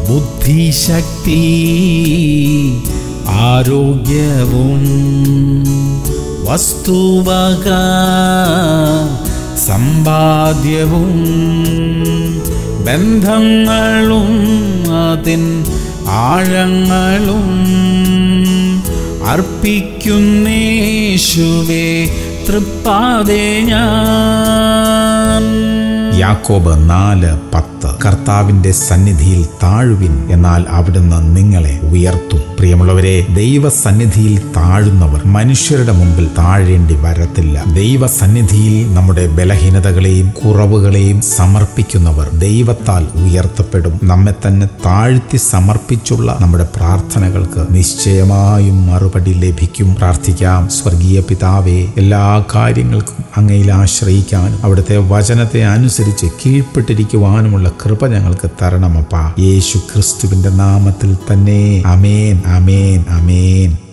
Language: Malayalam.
ബുദ്ധിശക്തി ആരോഗ്യവും വസ്തുവക സമ്പാദ്യവും ബന്ധങ്ങളും അതിൻ ആഴങ്ങളും അർപ്പിക്കുന്നേശുവേ തൃപ്പാതെ ഞാൻ യാക്കോബ് നാല് പത്ത് കർത്താവിന്റെ സന്നിധിയിൽ താഴുവിൻ എന്നാൽ അവിടുന്ന് നിങ്ങളെ ഉയർത്തും പ്രിയമുള്ളവരെ ദൈവസന്നിധിയിൽ താഴുന്നവർ മനുഷ്യരുടെ മുമ്പിൽ താഴേണ്ടി വരത്തില്ല ദൈവസന്നിധിയിൽ നമ്മുടെ ബലഹീനതകളെയും കുറവുകളെയും സമർപ്പിക്കുന്നവർ ദൈവത്താൽ ഉയർത്തപ്പെടും നമ്മെ തന്നെ താഴ്ത്തി സമർപ്പിച്ചുള്ള നമ്മുടെ പ്രാർത്ഥനകൾക്ക് നിശ്ചയമായും മറുപടി ലഭിക്കും പ്രാർത്ഥിക്കാം സ്വർഗീയ പിതാവേ എല്ലാ കാര്യങ്ങൾക്കും അങ്ങയിൽ ആശ്രയിക്കാനും അവിടുത്തെ വചനത്തെ അനുസരിച്ച് കീഴ്പ്പെട്ടിരിക്കുവാനുമുള്ള കൃപ ഞങ്ങൾക്ക് തരണമപ്പ യേശു ക്രിസ്തുവിന്റെ നാമത്തിൽ തന്നെ അമേൻ അമേൻ അമേൻ